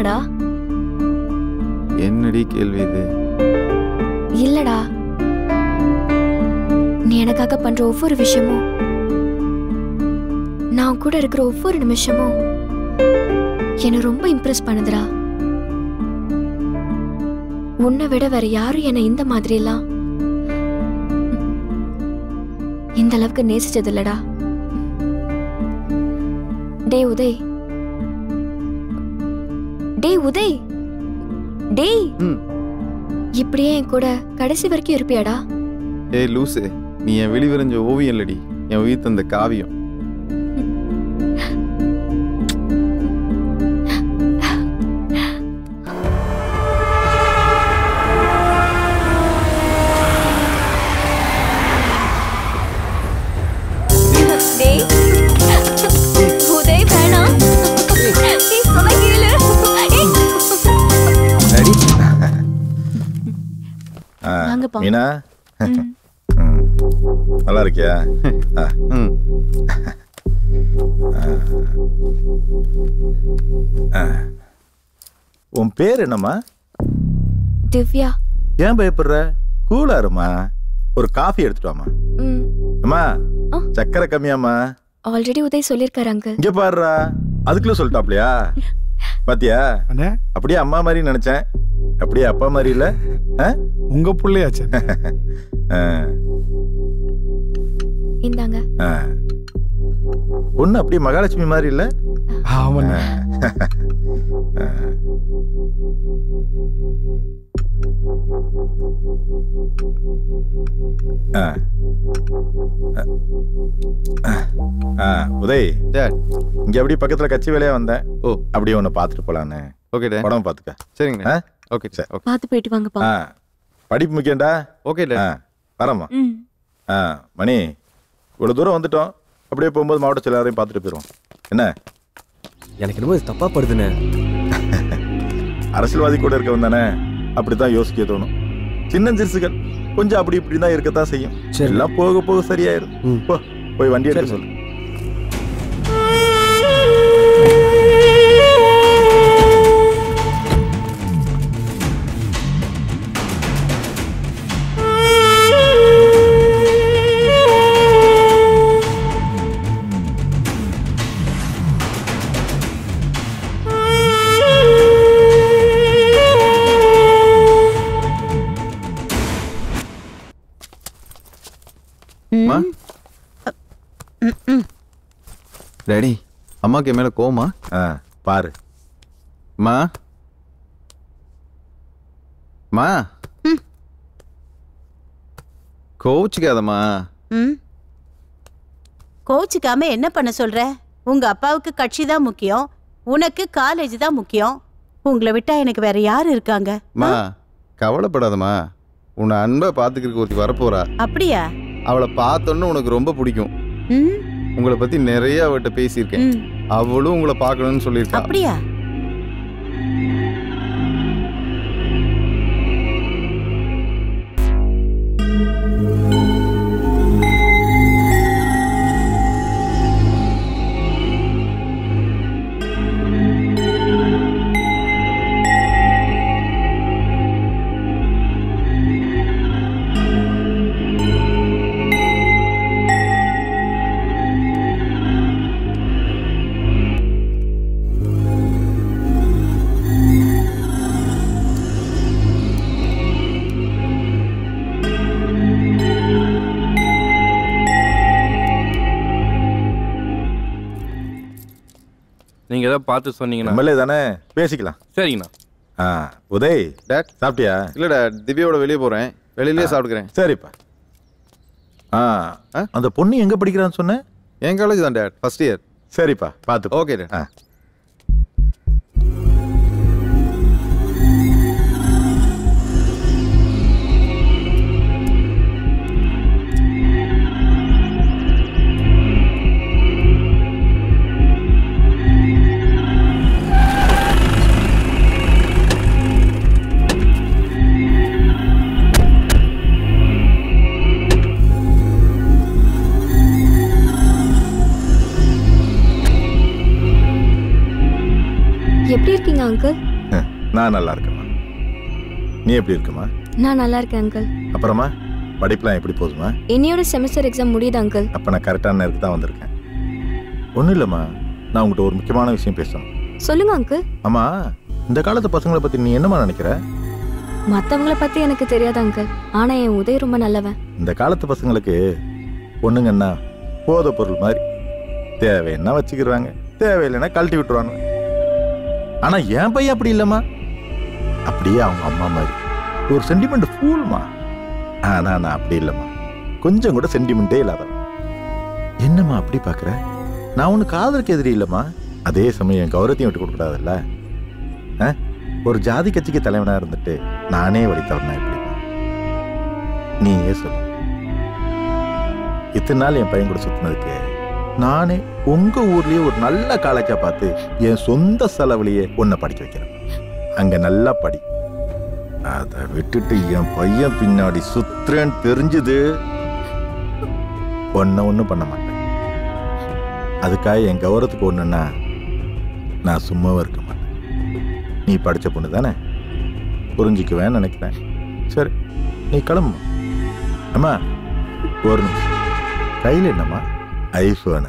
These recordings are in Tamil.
நிஜமாடா என்னடி கேள்வி இது இல்லடா நீ எனக்காக பண்ற ஒவ்வொரு விஷயமும் நான் கூட இருக்கிற ஒவ்வொரு நிமிஷமும் என்னை ரொம்ப இம்ப்ரெஸ் பண்ணுதுடா உன்னை விட வேற யாரும் என்னை இந்த மாதிரி எல்லாம் இந்த அளவுக்கு நேசிச்சது இல்லடா டேய் உதய் டேய் உதய் டேய் ம். இப்படியே என் கூட கடைசி வரைக்கும் இருப்பியாடா ஏய் லூசு நீ என் வெளிவரைஞ்ச ஓவியம் இல்லடி என் உயிர் தந்த காவியம் டேய் உதய் வேணாம் நீ சொன்ன கேளு ஏய். டாடி ஆ, வாங்கப்பா. மீனா ம். ம். நல்லா இருக்கியா ஆ, ம் உன் பேர் என்னம்மா திவ்யா ஏன் பயப்படுற கூலா இருமா ஒரு காஃபி எடுத்துட்டு வாமா ம் அம்மா ஆ. சக்கரை கம்மியாம்மா ஆல்ரெடி உதய் சொல்லியிருக்காரு அங்கிள் இங்க பாருடா அதுக்குள்ள சொல்லிட்டாப்லையா பாத்தியா அண்ணே அப்படியே அம்மா மாதிரி நினைச்சேன் அப்படியே அப்பா மாதிரி இல்ல ஆ? உங்க பிள்ளையாச்சு ஆ, இந்தாங்க ஆ. பொண்ணு அப்படியே மகாலட்சுமி மாதிரி இல்ல ஆமாண்ணே ஆ. ஆ, உதய் டேட் இங்க அப்படியே பக்கத்துல கட்சி வேலையா வந்தேன் ஓ அப்படியே உன்னை பார்த்துட்டு போலான்னு ஓகே டே உடம்பு பார்த்துக்க சரிங்க ஆ? ஓகே சரி. ஓகே பார்த்து போயிட்டு வாங்கப்பா ஆ படிப்பு முக்கியம்டா ஓகே டே ஆ வரமா ம் ஆ மணி இவ்வளோ தூரம் வந்துட்டோம் அப்படியே போகும்போது மாவட்ட எல்லாரையும் பார்த்துட்டு போயிடுவோம் என்ன எனக்கு என்னமோ இது தப்பா படுதுண்ணே அரசியல்வாதி கூட இருக்கவன் தானே அப்படித்தான் யோசிக்க தோணும் சின்ன சிறுசுகள் கொஞ்சம் அப்படி இப்படி தான் இருக்கத்தான் செய்யும் சரி. எல்லாம் போக போக சரியாயிரும் ம். போ போய் வண்டி எடுக்க சரி. சொல்லு அம்மா டாடி அம்மாக்கு என் மேல கோமா ஆ பாரு மா மா கோவிச்சுக்காதம்மா ம் கோச்சுக்காம என்ன பண்ண சொல்ற உங்க அப்பாவுக்கு கட்சி தான் முக்கியம் உனக்கு காலேஜ் தான் முக்கியம் உங்களை விட்டா எனக்கு வேற யாரு இருக்காங்க மா கவலைப்படாதம்மா உன்னை அன்பை பார்த்துக்கிறதுக்கு ஒருத்தி வரப்போறா அப்படியா அவளை பார்த்தோன்னு உனக்கு ரொம்ப பிடிக்கும் ம் உங்களை பத்தி நிறைய அவட்ட பேசியிருக்கேன் ம் அவளும் உங்களை பார்க்கணும்னு சொல்லியிருக்கா அப்படியா நீங்க ஏதாவது பார்த்து சொன்னீங்கன்னா எம்எல்ஏ தானே பேசிக்கலாம் சரிங்கண்ணா ஆ உதய் டேட் சாப்பிட்டியா இல்லடா திவ்யாவோட வெளியே போறேன் வெளியிலே சாப்பிட்டுக்கிறேன் சரிப்பா ஆ ஆ? அந்த பொண்ணு எங்க படிக்கிறான்னு சொன்ன என் காலேஜ் தான் டேட் ஃபர்ஸ்ட் இயர் சரிப்பா பார்த்து ஓகே டேட் ஆ எப்படி இருக்கீங்க அங்கிள் நான் நல்லா இருக்கேம்மா நீ எப்படி இருக்கம்மா நான் நல்லா இருக்கேன் அங்கிள் அப்புறமா படிப்புலாம் எப்படி போகுதுமா என்னையோட செமஸ்டர் எக்ஸாம் முடியுது அங்கிள் அப்போ நான் கரெக்டான நேரத்துக்கு தான் வந்திருக்கேன் ஒன்றும் இல்லைம்மா நான் உங்கள்கிட்ட ஒரு முக்கியமான விஷயம் பேசணும் சொல்லுங்க அங்கிள் ஆமா இந்த காலத்து பசங்களை பற்றி நீ என்னம்மா நினைக்கிற மத்தவங்கள பத்தி எனக்கு தெரியாது அங்கிள் ஆனா என் உதய் ரொம்ப நல்லவன் இந்த காலத்து பசங்களுக்கு பொண்ணுங்கன்னா போதை பொருள் மாதிரி தேவைன்னா வச்சுக்கிறாங்க தேவையில்லைன்னா கழட்டி விட்டுருவாங்க ஆனா என் பையன் அப்படி இல்லைம்மா அப்படியே அவங்க அம்மா மாதிரி ஒரு சென்டிமெண்ட் ஃபூல்மா ஆனா நான் அப்படி இல்லைம்மா கொஞ்சம் கூட சென்டிமெண்ட்டே இல்லாதவன் என்னம்மா அப்படி பார்க்குற நான் ஒன்று காதலுக்கு எதிரி இல்லைம்மா அதே சமயம் என் கௌரவத்தையும் விட்டு கொடுக்கூடாதுல்ல ஆ? ஒரு ஜாதி கட்சிக்கு தலைவனா இருந்துட்டு நானே வழித்தவனா எப்படிம்மா நீயே சொல்லு இத்தனை நாள் என் பையன் கூட சுத்தினதுக்கு நானே உங்க ஊர்லயே ஒரு நல்ல காலேஜா பார்த்து என் சொந்த செலவுலயே உன்னை படிக்க வைக்கிறேன் அங்க நல்லா படி அதை விட்டுட்டு என் பையன் பின்னாடி சுத்துறேன்னு தெரிஞ்சது ஒன்ன ஒன்றும் பண்ண மாட்டேன் அதுக்காக என் கௌரவத்துக்கு ஒண்ணுன்னா நான் சும்மாவும் இருக்க மாட்டேன் நீ படிச்ச பொண்ணு தானே புரிஞ்சுக்குவேன்னு நினைக்கிறேன் சரி நீ கிளம்பு அம்மா ஒரு நிமிஷம் கையில் என்னம்மா ஐஃபோனு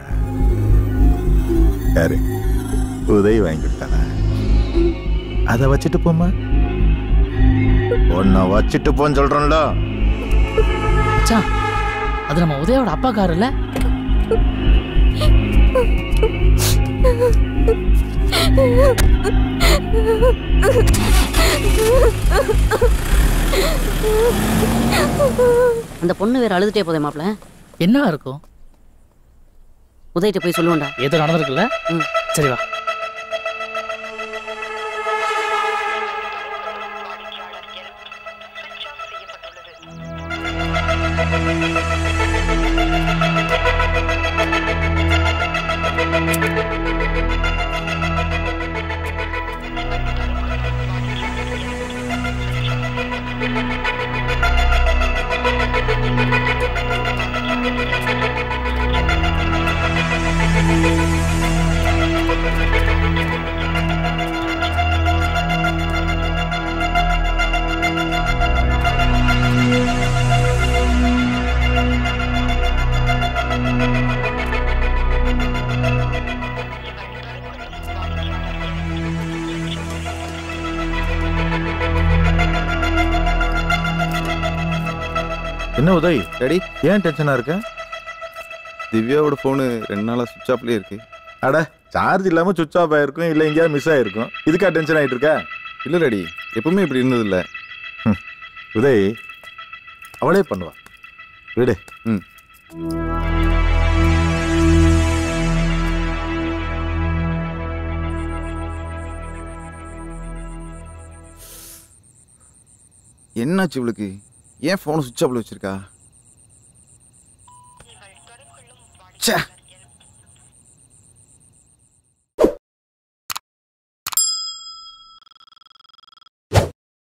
யாரு உதவி வாங்கி கொடுத்தானா அதை வச்சுட்டு போம்மா உன்னை வச்சுட்டு போன்னு சொல்றேன்ல மச்சான் அது நம்ம உதயோட அப்பா கார் இல்ல அந்த பொண்ணு வேற அழுதுட்டே போதே மாப்ள என்ன இருக்கும் உதயிட்ட போய் சொல்லுவேன்டா ஏதோ நடந்திருக்குல்ல ம். சரி வா என்ன உதய் டாடி ஏன் டென்ஷனா இருக்க திவ்யாவோட ஃபோனு ரெண்டு நாளாக சுவிட்ச் ஆஃப்லேயே இருக்கு அட சார்ஜ் இல்லாம சுவிச் ஆஃப் ஆயிருக்கும் இல்ல எங்கேயாவது மிஸ் ஆயிருக்கும் இதுக்கா டென்ஷன் ஆயிட்டு இருக்க இல்லை டாடி எப்பவுமே இப்படி இருந்ததில்ல உதய் அவளே பண்ணுவா விடு ம் என்னாச்சு இவளுக்கு ஏன் ஃபோனை சுவிட்ச் ஆஃப்ல வச்சிருக்கா ச்சே